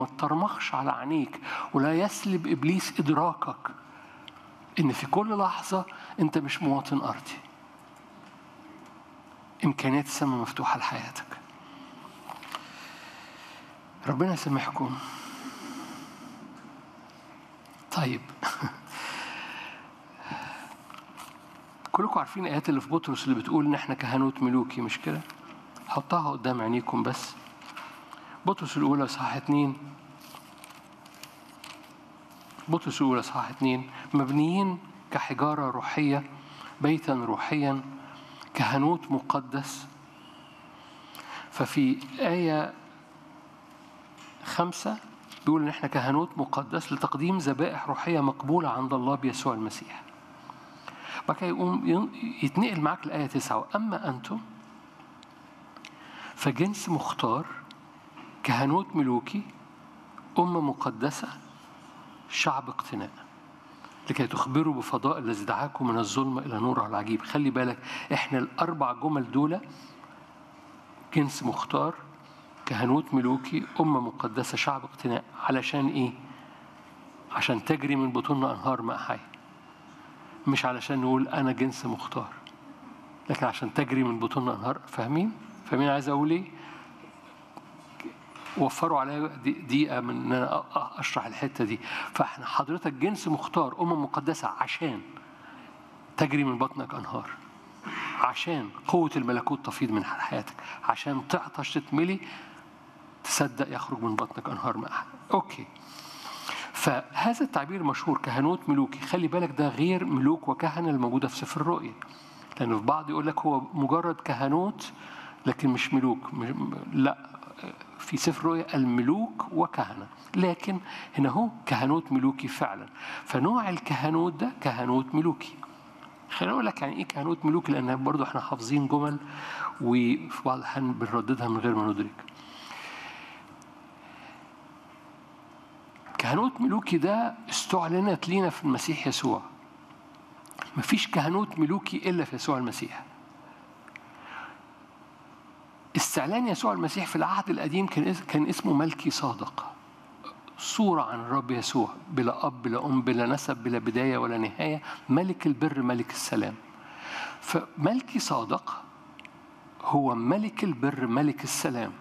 ما ترمخش على عينيك ولا يسلب ابليس ادراكك ان في كل لحظه انت مش مواطن ارضي امكانيات السماء مفتوحه لحياتك ربنا يسامحكم طيب كلكم عارفين الايات اللي في بطرس اللي بتقول ان احنا كهنوت ملوكي مش كده حطها قدام عينيكم بس بطرس الاولى صح اتنين بطرس الاولى صح اتنين مبنيين كحجاره روحيه بيتا روحيا كهنوت مقدس ففي آية خمسة بيقول إن إحنا كهنوت مقدس لتقديم ذبائح روحية مقبولة عند الله بيسوع المسيح. بعد كده يقوم يتنقل معاك لآية تسعة وأما أنتم فجنس مختار كهنوت ملوكي أمة مقدسة شعب اقتناء لكي تخبروا بفضاء الذي دعاكم من الظلمة إلى نوره العجيب خلي بالك إحنا الأربع جمل دول جنس مختار كهنوت ملوكي أمة مقدسة شعب اقتناء علشان إيه؟ عشان تجري من بطوننا أنهار ماء حي مش علشان نقول أنا جنس مختار لكن عشان تجري من بطوننا أنهار فاهمين؟ فاهمين عايز أقول إيه؟ وفروا عليا دقيقة من إن أنا أشرح الحتة دي فإحنا حضرتك جنس مختار أمم مقدسة عشان تجري من بطنك أنهار عشان قوة الملكوت تفيض من حياتك عشان تعطش تتملي تصدق يخرج من بطنك أنهار ماء أوكي فهذا التعبير مشهور كهنوت ملوكي خلي بالك ده غير ملوك وكهنة الموجودة في سفر الرؤيا لأن في بعض يقول لك هو مجرد كهنوت لكن مش ملوك مش لا في سفر الرؤيا الملوك وكهنة لكن هنا هو كهنوت ملوكي فعلا فنوع الكهنوت ده كهنوت ملوكي خليني اقول لك يعني ايه كهنوت ملوكي لان برضه احنا حافظين جمل وفي بعض الاحيان بنرددها من غير ما ندرك كهنوت ملوكي ده استعلنت لينا في المسيح يسوع مفيش كهنوت ملوكي الا في يسوع المسيح استعلان يسوع المسيح في العهد القديم كان كان اسمه ملكي صادق صورة عن الرب يسوع بلا أب بلا أم بلا نسب بلا بداية ولا نهاية ملك البر ملك السلام فملكي صادق هو ملك البر ملك السلام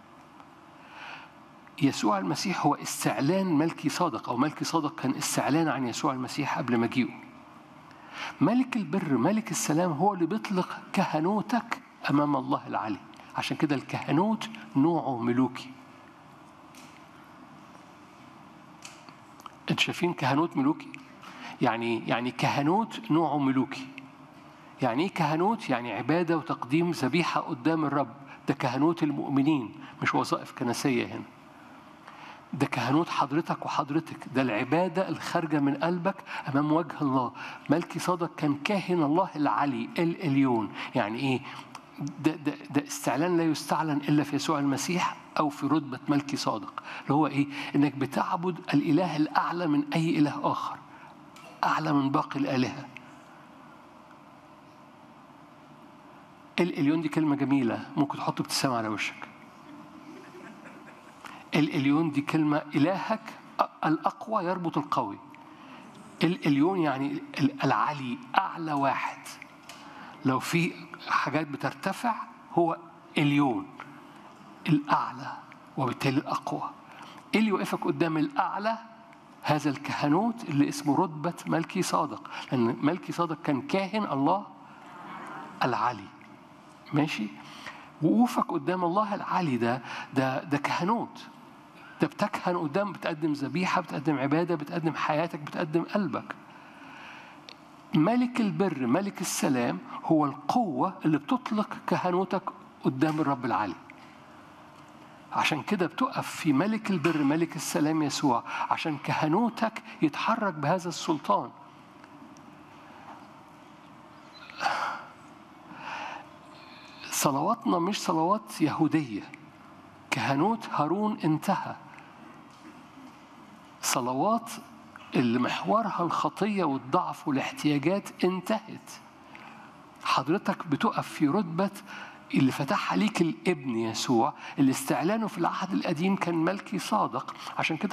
يسوع المسيح هو استعلان ملكي صادق أو ملكي صادق كان استعلان عن يسوع المسيح قبل مجيئه ملك البر ملك السلام هو اللي بيطلق كهنوتك أمام الله العلي عشان كده الكهنوت نوعه ملوكي انتوا شايفين كهنوت ملوكي يعني يعني كهنوت نوعه ملوكي يعني ايه كهنوت يعني عباده وتقديم ذبيحه قدام الرب ده كهنوت المؤمنين مش وظائف كنسيه هنا ده كهنوت حضرتك وحضرتك ده العبادة الخارجة من قلبك أمام وجه الله ملكي صادق كان كاهن الله العلي الإليون يعني إيه ده, ده, ده استعلان لا يستعلن إلا في يسوع المسيح أو في رتبة ملكي صادق اللي هو إيه إنك بتعبد الإله الأعلى من أي إله آخر أعلى من باقي الآلهة الإليون دي كلمة جميلة ممكن تحط ابتسامة على وشك الإليون دي كلمة إلهك الأقوى يربط القوي الإليون يعني العلي أعلى واحد لو في حاجات بترتفع هو اليون الأعلى وبالتالي الأقوى اللي يوقفك قدام الأعلى هذا الكهنوت اللي اسمه رتبة ملكي صادق لأن ملكي صادق كان كاهن الله العلي ماشي وقوفك قدام الله العلي ده ده ده كهنوت ده بتكهن قدام بتقدم ذبيحة بتقدم عبادة بتقدم حياتك بتقدم قلبك ملك البر ملك السلام هو القوة اللي بتطلق كهنوتك قدام الرب العلي عشان كده بتقف في ملك البر ملك السلام يسوع عشان كهنوتك يتحرك بهذا السلطان صلواتنا مش صلوات يهودية كهنوت هارون انتهى صلوات اللي محورها الخطية والضعف والاحتياجات انتهت حضرتك بتقف في رتبة اللي فتحها ليك الابن يسوع اللي استعلانه في العهد القديم كان ملكي صادق عشان كده